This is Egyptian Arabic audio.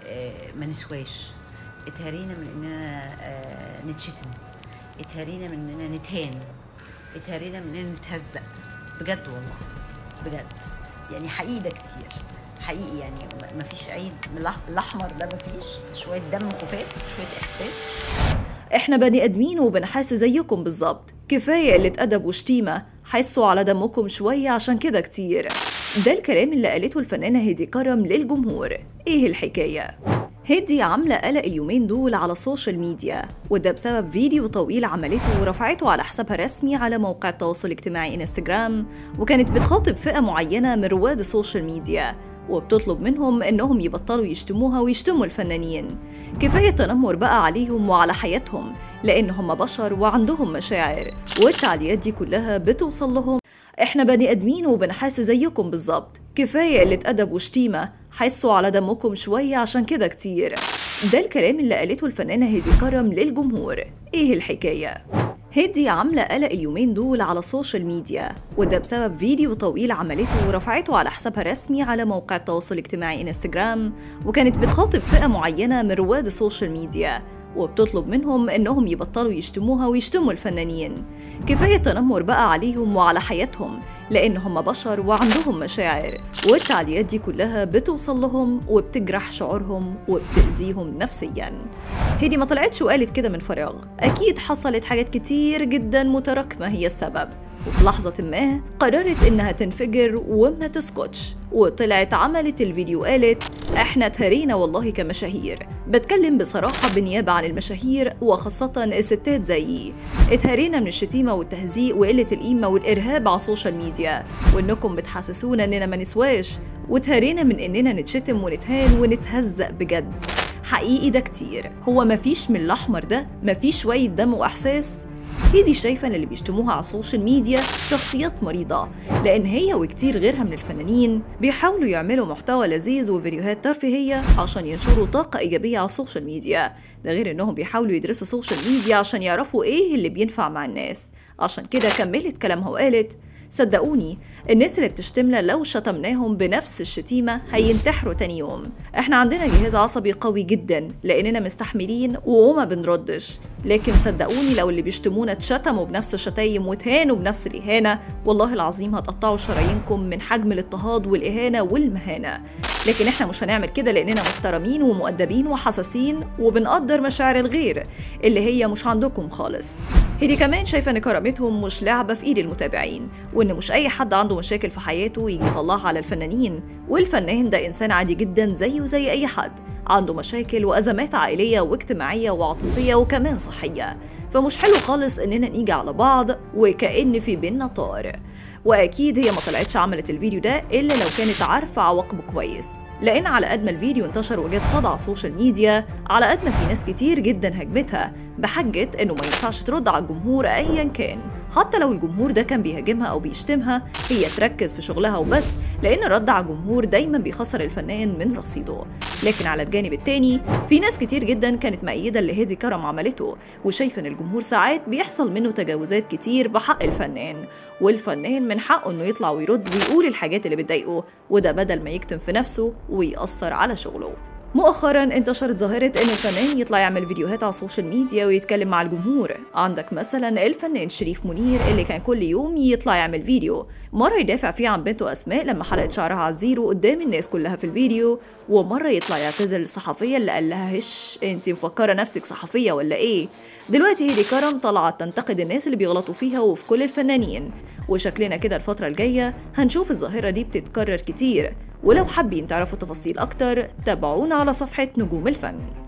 آه، ما نسواش اتهرينا من اننا آه، نتشتم اتهرينا من اننا نتهان اتهرينا من اننا نتهزق بجد والله بجد يعني حقيقي ده كتير حقيقي يعني ما فيش عيد من الأح- الاحمر ده ما فيش شويه دم خفاف شويه احساس احنا بني ادمين وبنحس زيكم بالظبط كفايه قله ادب وشتيمه حسوا على دمكم شويه عشان كده كتير ده الكلام اللي قالته الفنانه هدي كرم للجمهور ايه الحكايه هدي عاملة قلق اليومين دول على السوشيال ميديا وده بسبب فيديو طويل عملته ورفعته على حسابها الرسمي على موقع التواصل الاجتماعي انستجرام وكانت بتخاطب فئة معينة من رواد السوشيال ميديا وبتطلب منهم انهم يبطلوا يشتموها ويشتموا الفنانين كفاية تنمر بقى عليهم وعلى حياتهم لان هم بشر وعندهم مشاعر والتعليقات دي كلها بتوصل لهم احنا بني ادمين وبنحس زيكم بالظبط كفايه قله ادب وشتيمه حسوا على دمكم شويه عشان كده كتير ده الكلام اللي قالته الفنانه هدي كرم للجمهور ايه الحكايه هدي عاملة قلق اليومين دول على السوشيال ميديا وده بسبب فيديو طويل عملته ورفعته على حسابها الرسمي على موقع التواصل الاجتماعي انستجرام وكانت بتخاطب فئة معينة من رواد السوشيال ميديا وبتطلب منهم انهم يبطلوا يشتموها ويشتموا الفنانين كفايه تنمر بقى عليهم وعلى حياتهم لان هم بشر وعندهم مشاعر والتعليقات دي كلها بتوصل لهم وبتجرح شعورهم وبتاذيهم نفسيا هدي ما طلعتش وقالت كده من فراغ اكيد حصلت حاجات كتير جدا متراكمه هي السبب وفي لحظة ما قررت إنها تنفجر وما تسكتش وطلعت عملت الفيديو قالت إحنا اتهرينا والله كمشاهير بتكلم بصراحة بالنيابة عن المشاهير وخاصة الستات زيي اتهرينا من الشتيمة والتهزيق وقلة القيمة والإرهاب على السوشيال ميديا وإنكم بتحسسونا إننا ما نسواش واتهرينا من إننا نتشتم ونتهان ونتهزق بجد حقيقي ده كتير هو مفيش من الأحمر ده مفيش شوية دم وإحساس هيدي شايفة ان اللي بيشتموها على السوشيال ميديا شخصيات مريضة لأن هي وكتير غيرها من الفنانين بيحاولوا يعملوا محتوى لذيذ وفيديوهات ترفيهية عشان ينشروا طاقة إيجابية على السوشيال ميديا ده غير إنهم بيحاولوا يدرسوا السوشيال ميديا عشان يعرفوا إيه اللي بينفع مع الناس عشان كده كملت كلامها وقالت صدقوني الناس اللي بتشتمنا لو شتمناهم بنفس الشتيمة هينتحروا تاني يوم احنا عندنا جهاز عصبي قوي جدا لاننا مستحملين وما بنردش لكن صدقوني لو اللي بيشتمونا اتشتموا بنفس الشتايم واتهانوا بنفس الإهانة والله العظيم هتقطعوا شرايينكم من حجم الاضطهاد والإهانة والمهانة لكن احنا مش هنعمل كده لاننا محترمين ومؤدبين وحساسين وبنقدر مشاعر الغير اللي هي مش عندكم خالص هدي كمان شايفه ان كرامتهم مش لعبه في ايد المتابعين وان مش اي حد عنده مشاكل في حياته يجي يطلعها على الفنانين والفنان ده انسان عادي جدا زيه زي اي حد عنده مشاكل وازمات عائليه واجتماعيه وعاطفيه وكمان صحيه فمش حلو خالص اننا نيجي على بعض وكأن في بينا طار واكيد هي ما طلعتش عملت الفيديو ده الا لو كانت عارفه عواقبه كويس لان على قد ما الفيديو انتشر وجاب صدى على السوشيال ميديا على قد ما في ناس كتير جدا هاجمتها بحجه انه ما ينفعش ترد على الجمهور ايا كان حتى لو الجمهور ده كان بيهاجمها او بيشتمها هي تركز في شغلها وبس لان الرد على الجمهور دايما بيخسر الفنان من رصيده لكن على الجانب التاني في ناس كتير جدا كانت مؤيده اللي هادي كرم عملته وشايفه ان الجمهور ساعات بيحصل منه تجاوزات كتير بحق الفنان والفنان من حقه انه يطلع ويرد ويقول الحاجات اللي بتضايقه وده بدل ما يكتم في نفسه ويأثر على شغله مؤخرا انتشرت ظاهرة ان الفنان يطلع يعمل فيديوهات على السوشيال ميديا ويتكلم مع الجمهور عندك مثلا الفنان شريف منير اللي كان كل يوم يطلع يعمل فيديو مرة يدافع فيه عن بنته اسماء لما حلقت شعرها على الزيرو قدام الناس كلها في الفيديو ومرة يطلع يعتذر للصحفية اللي قال لها هش انت مفكرة نفسك صحفية ولا ايه دلوقتي هيدي كرم طلعت تنتقد الناس اللي بيغلطوا فيها وفي كل الفنانين وشكلنا كده الفترة الجاية هنشوف الظاهرة دي بتتكرر كتير ولو حابين تعرفوا تفاصيل أكتر تابعونا على صفحة نجوم الفن